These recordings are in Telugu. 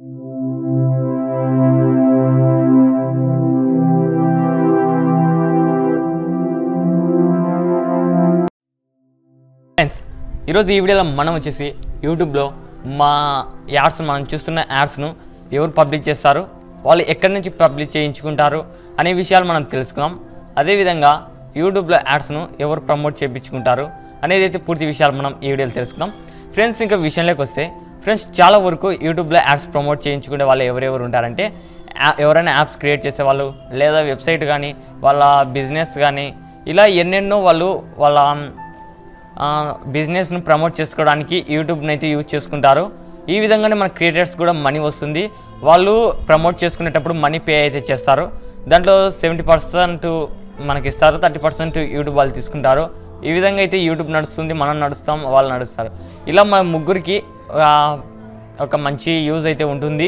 ఫ్రెండ్స్ ఈరోజు ఈ వీడియోలో మనం వచ్చేసి యూట్యూబ్లో మా యాడ్స్ మనం చూస్తున్న యాడ్స్ను ఎవరు పబ్లిష్ చేస్తారు వాళ్ళు ఎక్కడి నుంచి పబ్లిష్ చేయించుకుంటారు అనే విషయాలు మనం తెలుసుకున్నాం అదేవిధంగా యూట్యూబ్లో యాడ్స్ను ఎవరు ప్రమోట్ చేయించుకుంటారు అనేది అయితే పూర్తి విషయాలు మనం ఈ వీడియోలో తెలుసుకున్నాం ఫ్రెండ్స్ ఇంకా విషయంలోకి వస్తే ఫ్రెండ్స్ చాలా వరకు యూట్యూబ్లో యాడ్స్ ప్రమోట్ చేయించుకునే వాళ్ళు ఎవరెవరు ఉంటారంటే యా- ఎవరైనా యాప్స్ క్రియేట్ చేసే వాళ్ళు లేదా వెబ్సైట్ కానీ వాళ్ళ బిజినెస్ కానీ ఇలా ఎన్నెన్నో వాళ్ళు వాళ్ళ ఆ, బిజినెస్ను ప్రమోట్ చేసుకోవడానికి యూట్యూబ్ని అయితే యూజ్ చేసుకుంటారు ఈ విధంగానే మన క్రియేటర్స్ కూడా మనీ వస్తుంది వాళ్ళు ప్రమోట్ చేసుకునేటప్పుడు మనీ పే అయితే చేస్తారు దాంట్లో సెవెంటీ పర్సెంట్ మనకి ఇస్తారు థర్టీ పర్సెంట్ యూట్యూబ్ వాళ్ళు తీసుకుంటారు ఈ విధంగా అయితే యూట్యూబ్ నడుస్తుంది మనం నడుస్తాం వాళ్ళు నడుస్తారు ఇలా మన ముగ్గురికి ఆ, ఒక మంచి యూజ్ అయితే ఉంటుంది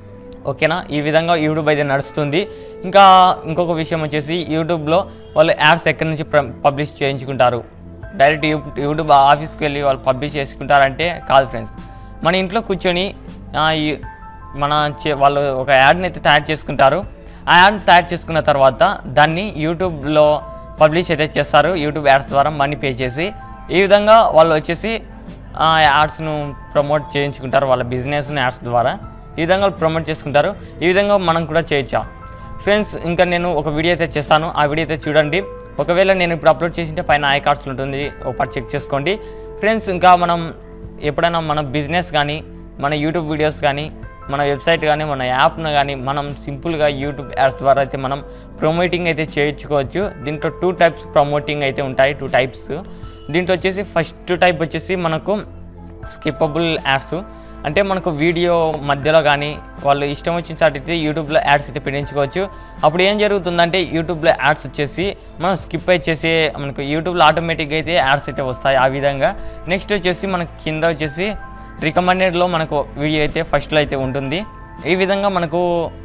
ఓకేనా ఈ విధంగా యూట్యూబ్ అయితే నడుస్తుంది ఇంకా ఇంకొక విషయం వచ్చేసి యూట్యూబ్లో వాళ్ళు యాడ్స్ ఎక్కడి నుంచి ప్ర- పబ్లిష్ చేయించుకుంటారు డైరెక్ట్ యూ యూట్యూబ్ ఆఫీస్కి వెళ్ళి వాళ్ళు పబ్లిష్ చేసుకుంటారంటే కాదు ఫ్రెండ్స్ మన ఇంట్లో కూర్చొని ఆ, ఈ- మన చే- వాళ్ళు ఒక యాడ్ని అయితే తయారు చేసుకుంటారు ఆ యాడ్ని తయారు చేసుకున్న తర్వాత దాన్ని యూట్యూబ్లో పబ్లిష్ అయితే చేస్తారు యూట్యూబ్ యాడ్స్ ద్వారా మనీ పే చేసి ఈ విధంగా వాళ్ళు వచ్చేసి ఆ యాడ్స్ను ప్రమోట్ చేయించుకుంటారు వాళ్ళ బిజినెస్ యాడ్స్ ద్వారా ఈ విధంగా వాళ్ళు ప్రమోట్ చేసుకుంటారు ఈ విధంగా మనం కూడా చేయొచ్చా ఫ్రెండ్స్ ఇంకా నేను ఒక వీడియో అయితే చేస్తాను ఆ వీడియో అయితే చూడండి ఒకవేళ నేను ఇప్పుడు అప్లోడ్ చేసింటే పైన ఐ కార్డ్స్ ఉంటుంది ఒకటి చెక్ చేసుకోండి ఫ్రెండ్స్ ఇంకా మనం ఎప్పుడైనా మన బిజినెస్ కానీ మన యూట్యూబ్ వీడియోస్ కానీ మన వెబ్సైట్ కానీ మన యాప్ను కానీ మనం సింపుల్గా యూట్యూబ్ యాడ్స్ ద్వారా అయితే మనం ప్రమోటింగ్ అయితే చేయించుకోవచ్చు దీంట్లో టూ టైప్స్ ప్రమోటింగ్ అయితే ఉంటాయి టూ టైప్స్ దీంట్లో వచ్చేసి ఫస్ట్ టైప్ వచ్చేసి మనకు స్కిప్పబుల్ యాడ్స్ అంటే మనకు వీడియో మధ్యలో కానీ వాళ్ళు ఇష్టం వచ్చిన చాటైతే యూట్యూబ్లో యాడ్స్ అయితే పెట్టించుకోవచ్చు అప్పుడు ఏం జరుగుతుందంటే యూట్యూబ్లో యాడ్స్ వచ్చేసి మనం స్కిప్ చేసే మనకు యూట్యూబ్లో ఆటోమేటిక్గా అయితే యాడ్స్ అయితే వస్తాయి ఆ విధంగా నెక్స్ట్ వచ్చేసి మనకి కింద వచ్చేసి రికమెండెడ్లో మనకు వీడియో అయితే ఫస్ట్లో అయితే ఉంటుంది ఈ విధంగా మనకు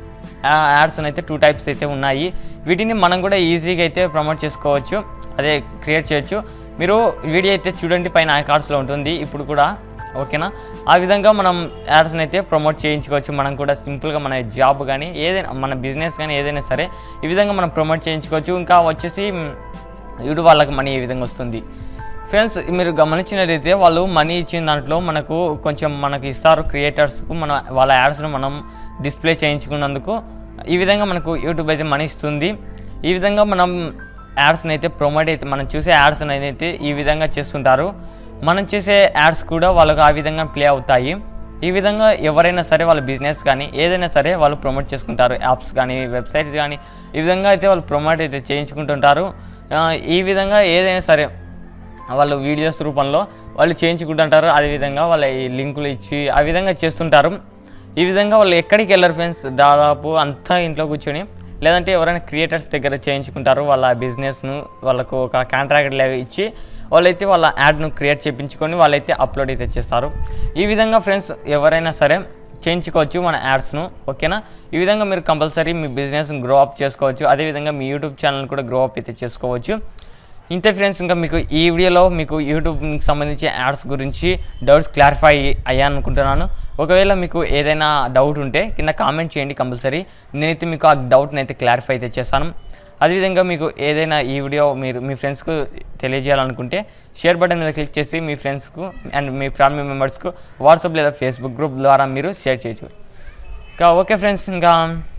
యాడ్స్ అయితే టూ టైప్స్ అయితే ఉన్నాయి వీటిని మనం కూడా ఈజీగా అయితే ప్రమోట్ చేసుకోవచ్చు అదే క్రియేట్ చేయొచ్చు మీరు వీడియో అయితే చూడండి పైన ఆ కార్డ్స్లో ఉంటుంది ఇప్పుడు కూడా ఓకేనా ఆ విధంగా మనం యాడ్స్ని అయితే ప్రమోట్ చేయించుకోవచ్చు మనం కూడా సింపుల్గా మన జాబ్ కానీ ఏదైనా మన బిజినెస్ కానీ ఏదైనా సరే ఈ విధంగా మనం ప్రమోట్ చేయించుకోవచ్చు ఇంకా వచ్చేసి యూట్యూబ్ వాళ్ళకి మనీ ఏ విధంగా వస్తుంది ఫ్రెండ్స్ మీరు గమనించినట్లయితే వాళ్ళు మనీ ఇచ్చిన దాంట్లో మనకు కొంచెం మనకి ఇస్తారు క్రియేటర్స్కు మన వాళ్ళ యాడ్స్ను మనం డిస్ప్లే చేయించుకున్నందుకు ఈ విధంగా మనకు యూట్యూబ్ అయితే మనీ ఇస్తుంది ఈ విధంగా మనం యాడ్స్ని అయితే ప్రమోట్ అయితే మనం చూసే యాడ్స్ని అయితే ఈ విధంగా చేస్తుంటారు మనం చేసే యాడ్స్ కూడా వాళ్ళకు ఆ విధంగా ప్లే అవుతాయి ఈ విధంగా ఎవరైనా సరే వాళ్ళ బిజినెస్ కానీ ఏదైనా సరే వాళ్ళు ప్రమోట్ చేసుకుంటారు యాప్స్ కానీ వెబ్సైట్స్ కానీ ఈ విధంగా అయితే వాళ్ళు ప్రమోట్ అయితే చేయించుకుంటుంటారు ఆ, ఈ విధంగా ఏదైనా సరే వాళ్ళు వీడియోస్ రూపంలో వాళ్ళు చేయించుకుంటుంటారు అదేవిధంగా వాళ్ళ ఈ లింకులు ఇచ్చి ఆ విధంగా చేస్తుంటారు ఈ విధంగా వాళ్ళు ఎక్కడికి వెళ్ళరు ఫ్రెండ్స్ దాదాపు అంతా ఇంట్లో కూర్చొని లేదంటే ఎవరైనా క్రియేటర్స్ దగ్గర చేయించుకుంటారు వాళ్ళ బిజినెస్ను వాళ్ళకు ఒక కాంట్రాక్ట్ లాగా ఇచ్చి వాళ్ళైతే వాళ్ళ యాడ్ను క్రియేట్ చేయించుకొని వాళ్ళైతే అప్లోడ్ అయితే చేస్తారు ఈ విధంగా ఫ్రెండ్స్ ఎవరైనా సరే చేయించుకోవచ్చు మన యాడ్స్ను ఓకేనా ఈ విధంగా మీరు కంపల్సరీ మీ బిజినెస్ గ్రో అప్ చేసుకోవచ్చు అదేవిధంగా మీ యూట్యూబ్ ఛానల్ కూడా గ్రో అప్ అయితే చేసుకోవచ్చు ఇంతే ఫ్రెండ్స్ ఇంకా మీకు ఈ వీడియోలో మీకు యూట్యూబ్కి సంబంధించి యాడ్స్ గురించి డౌట్స్ క్లారిఫై అయ్యాను అనుకుంటున్నాను ఒకవేళ మీకు ఏదైనా డౌట్ ఉంటే కింద కామెంట్ చేయండి కంపల్సరీ నేనైతే మీకు ఆ డౌట్ని అయితే క్లారిఫై అయితే చేస్తాను అదేవిధంగా మీకు ఏదైనా ఈ వీడియో మీరు మీ ఫ్రెండ్స్కు తెలియజేయాలనుకుంటే షేర్ బటన్ మీద క్లిక్ చేసి మీ ఫ్రెండ్స్కు అండ్ మీ ఫ్యామిలీ మెంబర్స్కు వాట్సాప్ లేదా ఫేస్బుక్ గ్రూప్ ద్వారా మీరు షేర్ చేయొచ్చు ఇంకా ఓకే ఫ్రెండ్స్ ఇంకా